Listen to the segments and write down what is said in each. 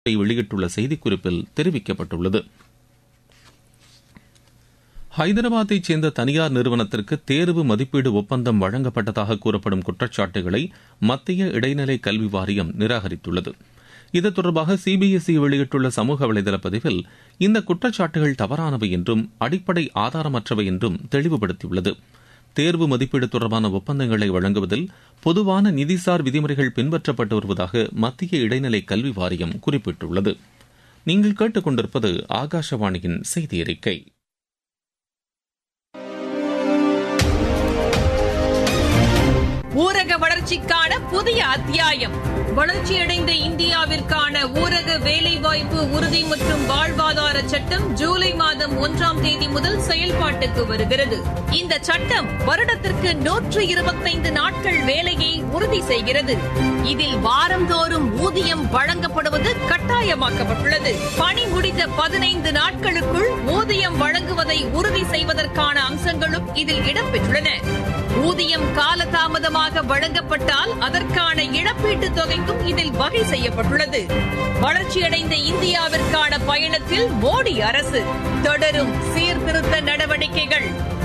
வெளியிட்டுள்ள செய்திக்குறிப்பில் தெரிவிக்கப்பட்டுள்ளது ஹைதராபாத்தைச் சேர்ந்த தனியார் நிறுவனத்திற்கு தேர்வு மதிப்பீடு ஒப்பந்தம் வழங்கப்பட்டதாக கூறப்படும் குற்றச்சாட்டுகளை மத்திய இடைநிலை கல்வி வாரியம் நிராகரித்துள்ளது இது தொடர்பாக சிபிஎஸ்இ வெளியிட்டுள்ள சமூக வலைதள பதிவில் இந்த குற்றச்சாட்டுகள் தவறானவை என்றும் அடிப்படை ஆதாரமற்றவை என்றும் தெளிவுபடுத்தியுள்ளது தேர்வு மதிப்பீடு தொடர்பான ஒப்பந்தங்களை வழங்குவதில் பொதுவான நிதிசார் விதிமுறைகள் பின்பற்றப்பட்டு வருவதாக மத்திய இடைநிலை கல்வி வாரியம் குறிப்பிட்டுள்ளது நீங்கள் கேட்டுக்கொண்டிருப்பது ஆகாஷவாணியின் செய்தி அறிக்கை ஊரக வளர்ச்சிக்கான புதிய அத்தியாயம் வளர்ச்சியடைந்த இந்தியாவிற்கான ஊரக வேலைவாய்ப்பு உறுதி மற்றும் வாழ்வாதார சட்டம் ஜூலை மாதம் ஒன்றாம் தேதி முதல் செயல்பாட்டுக்கு வருகிறது இந்த சட்டம் வருடத்திற்கு நூற்று இருபத்தைந்து நாட்கள் வேலையை உறுதி செய்கிறது இதில் வாரந்தோறும் ஊதியம் வழங்கப்படுவது கட்டாயமாக்கப்பட்டுள்ளது பணி முடிந்த பதினைந்து நாட்களுக்குள் ஊதியம் வழங்குவதை உறுதி செய்வதற்கான அம்சங்களும் இதில் இடம்பெற்றுள்ளன ஊதியம் காலதாமதமாக வழங்கப்பட்டால் அதற்கான இழப்பீட்டுத் தொகைக்கும் இதில் வகை செய்யப்பட்டுள்ளது வளர்ச்சியடைந்த இந்தியாவிற்கான பயணத்தில் மோடி அரசு தொடரும் சீர்திருத்த நடவடிக்கைகள்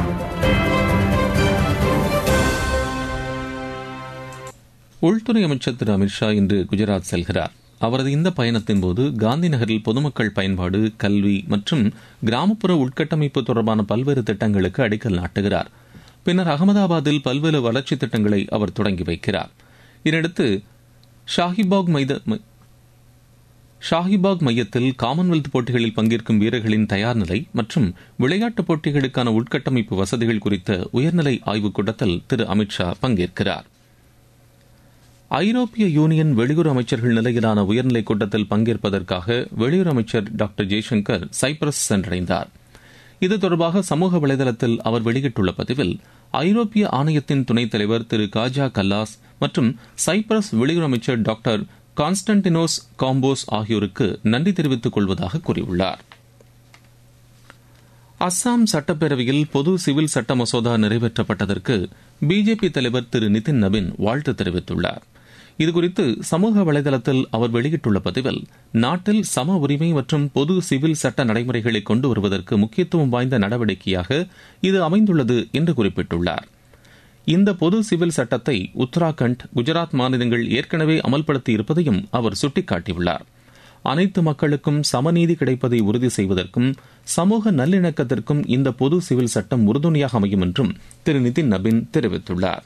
உள்துறை அமைச்சர் திரு அமித்ஷா இன்று குஜராத் செல்கிறார் அவரது இந்த பயணத்தின் போது காந்தி நகரில் பொதுமக்கள் பயன்பாடு கல்வி மற்றும் கிராமப்புற உட்கட்டமைப்பு தொடர்பான பல்வேறு திட்டங்களுக்கு அடிக்கல் நாட்டுகிறார் பின்னர் அகமதாபாத்தில் பல்வேறு வளர்ச்சித் திட்டங்களை அவர் தொடங்கி வைக்கிறார் இதனையடுத்து ஷாஹிபாக் மைத ஷாஹிபாக் மையத்தில் காமன்வெல்த் போட்டிகளில் பங்கேற்கும் வீரர்களின் தயார் நிலை மற்றும் விளையாட்டுப் போட்டிகளுக்கான உள்கட்டமைப்பு வசதிகள் குறித்த உயர்நிலை ஆய்வுக் கூட்டத்தில் திரு அமித்ஷா பங்கேற்கிறார் ஐரோப்பிய யூனியன் வெளியுறவு அமைச்சர்கள் நிலையிலான உயர்நிலைக் கூட்டத்தில் பங்கேற்பதற்காக வெளியுறவு அமைச்சர் டாக்டர் ஜெய்சங்கர் சைப்ரஸ் சென்றடைந்தார் இது தொடர்பாக சமூக வலைதளத்தில் அவர் வெளியிட்டுள்ள பதிவில் ஐரோப்பிய ஆணையத்தின் துணைத் தலைவர் திரு காஜா கல்லாஸ் மற்றும் சைப்ரஸ் வெளியுறவு அமைச்சர் டாக்டர் கான்ஸ்டன்டினோஸ் காம்போஸ் ஆகியோருக்கு நன்றி தெரிவித்துக் கொள்வதாக கூறியுள்ளார் அஸ்ஸாம் சட்டப்பேரவையில் பொது சிவில் சட்ட மசோதா நிறைவேற்றப்பட்டதற்கு பிஜேபி தலைவர் திரு நிதின் நபின் வாழ்த்து தெரிவித்துள்ளார் இதுகுறித்து சமூக வலைதளத்தில் அவர் வெளியிட்டுள்ள பதிவில் நாட்டில் சம உரிமை மற்றும் பொது சிவில் சட்ட நடைமுறைகளை கொண்டு வருவதற்கு முக்கியத்துவம் வாய்ந்த நடவடிக்கையாக இது அமைந்துள்ளது என்று குறிப்பிட்டுள்ளார் இந்த பொது சிவில் சட்டத்தை உத்தராகண்ட் குஜராத் மாநிலங்கள் ஏற்கனவே அமல்படுத்தி இருப்பதையும் அவர் சுட்டிக்காட்டியுள்ளார் அனைத்து மக்களுக்கும் சமநீதி கிடைப்பதை உறுதி செய்வதற்கும் சமூக நல்லிணக்கத்திற்கும் இந்த பொது சிவில் சட்டம் உறுதுணையாக அமையும் என்றும் திரு நிதின் நபின் தெரிவித்துள்ளார்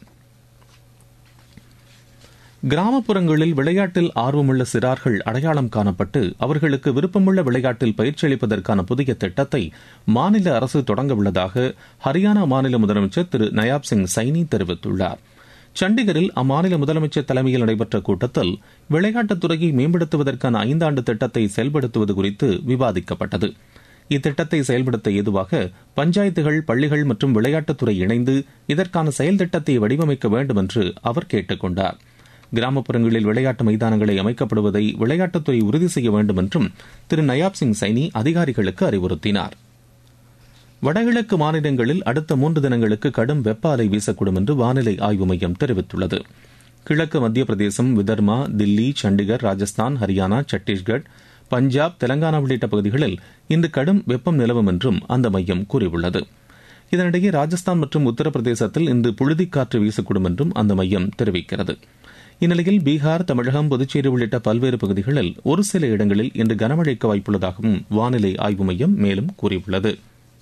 கிராமப்புறங்களில் விளையாட்டில் ஆர்வமுள்ள சிறார்கள் அடையாளம் காணப்பட்டு அவர்களுக்கு விருப்பமுள்ள விளையாட்டில் பயிற்சி அளிப்பதற்கான புதிய திட்டத்தை மாநில அரசு தொடங்க உள்ளதாக ஹரியானா மாநில முதலமைச்சர் திரு நயாப் சிங் சைனி தெரிவித்துள்ளார் சண்டிகரில் அம்மாநில முதலமைச்சர் தலைமையில் நடைபெற்ற கூட்டத்தில் விளையாட்டுத் துறையை மேம்படுத்துவதற்கான ஐந்தாண்டு திட்டத்தை செயல்படுத்துவது குறித்து விவாதிக்கப்பட்டது இத்திட்டத்தை செயல்படுத்த ஏதுவாக பஞ்சாயத்துகள் பள்ளிகள் மற்றும் விளையாட்டுத்துறை இணைந்து இதற்கான செயல் திட்டத்தை வடிவமைக்க வேண்டும் என்று அவர் கேட்டுக் கொண்டார் கிராமப்புறங்களில் விளையாட்டு மைதானங்களை அமைக்கப்படுவதை விளையாட்டுத்துறை உறுதி செய்ய வேண்டும் என்றும் திரு நயாப் சிங் சைனி அதிகாரிகளுக்கு அறிவுறுத்தினார் வடகிழக்கு மாநிலங்களில் அடுத்த மூன்று தினங்களுக்கு கடும் வெப்ப அலை வீசக்கூடும் என்று வானிலை ஆய்வு மையம் தெரிவித்துள்ளது கிழக்கு மத்திய பிரதேசம் விதர்மா தில்லி சண்டிகர் ராஜஸ்தான் ஹரியானா சத்தீஸ்கர் பஞ்சாப் தெலங்கானா உள்ளிட்ட பகுதிகளில் இன்று கடும் வெப்பம் நிலவும் என்றும் அந்த மையம் கூறியுள்ளது இதனிடையே ராஜஸ்தான் மற்றும் உத்தரப்பிரதேசத்தில் இன்று புழுதிக்காற்று வீசக்கூடும் என்றும் அந்த மையம் தெரிவிக்கிறது இந்நிலையில் பீகார் தமிழகம் புதுச்சேரி உள்ளிட்ட பல்வேறு பகுதிகளில் ஒரு சில இடங்களில் இன்று கனமழைக்கு வாய்ப்புள்ளதாகவும் வானிலை ஆய்வு மையம் மேலும் கூறியுள்ளது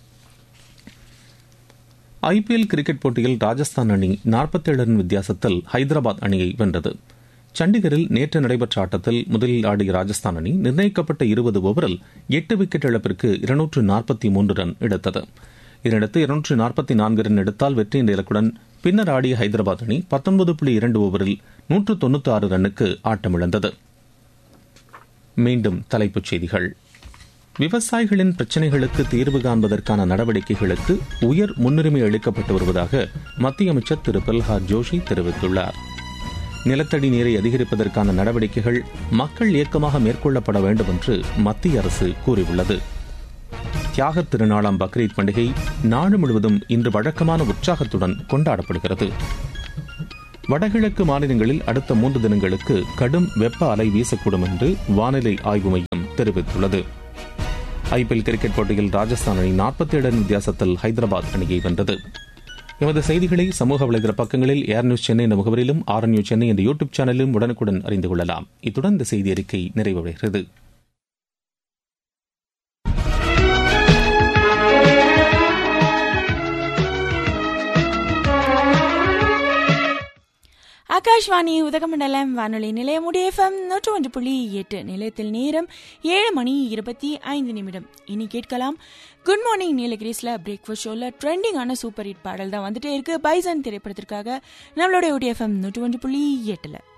ஐபிஎல் கிரிக்கெட் போட்டியில் ராஜஸ்தான் அணி நாற்பத்தேழு ரன் வித்தியாசத்தில் ஹைதராபாத் அணியை வென்றது சண்டிகரில் நேற்று நடைபெற்ற ஆட்டத்தில் முதலில் ஆடிய ராஜஸ்தான் அணி நிர்ணயிக்கப்பட்ட இருபது ஓவரில் எட்டு விக்கெட் இழப்பிற்கு இருநூற்று நாற்பத்தி மூன்று ரன் எடுத்தது இதனையடுத்து இருநூற்று நாற்பத்தி நான்கு ரன் எடுத்தால் வெற்றி என்ற இலக்குடன் பின்னர் ஆடிய ஹைதராபாத் அணி பத்தொன்பது புள்ளி இரண்டு ஓவரில் நூற்று தொன்னூற்றி ஆறு ரன்னுக்கு ஆட்டமிழந்தது மீண்டும் தலைப்புச் செய்திகள் விவசாயிகளின் பிரச்சினைகளுக்கு தீர்வு காண்பதற்கான நடவடிக்கைகளுக்கு உயர் முன்னுரிமை அளிக்கப்பட்டு வருவதாக மத்திய அமைச்சர் திரு பிரல்ஹாத் ஜோஷி தெரிவித்துள்ளார் நிலத்தடி நீரை அதிகரிப்பதற்கான நடவடிக்கைகள் மக்கள் இயக்கமாக மேற்கொள்ளப்பட வேண்டும் என்று மத்திய அரசு கூறியுள்ளது தியாக திருநாளாம் பக்ரீத் பண்டிகை நாடு முழுவதும் இன்று வழக்கமான உற்சாகத்துடன் கொண்டாடப்படுகிறது வடகிழக்கு மாநிலங்களில் அடுத்த மூன்று தினங்களுக்கு கடும் வெப்ப அலை வீசக்கூடும் என்று வானிலை ஆய்வு மையம் தெரிவித்துள்ளது ஐபிஎல் கிரிக்கெட் போட்டியில் ராஜஸ்தான் அணி நாற்பத்தி ஏழு ரன் வித்தியாசத்தில் ஹைதராபாத் அணியை வென்றது எமது செய்திகளை சமூக வலைதள பக்கங்களில் ஏர் நியூஸ் சென்னை என்ற முகவரிலும் ஆர் நியூஸ் சென்னை என்ற யூடியூப் சேனலிலும் உடனுக்குடன் அறிந்து கொள்ளலாம் இத்துடன் இந்த செய்தி அறிக்கை நிறைவடைகிறது ஆகாஷ்வாணி உதகமண்டலம் வானொலி நிலையமுடைய எஃப்எம் நூற்று ஒன்று புள்ளி எட்டு நிலையத்தில் நேரம் ஏழு மணி இருபத்தி ஐந்து நிமிடம் இனி கேட்கலாம் குட் மார்னிங் நீலகிரிஸ்ல பிரேக்ஃபாஸ்ட் ஷோல ட்ரெண்டிங்கான சூப்பர் ஹிட் பாடல் தான் வந்துட்டே இருக்கு பைசன் திரைப்படத்திற்காக நம்மளுடைய உடைய எஃப்எம் நூற்று ஒன்று புள்ளி எட்டுல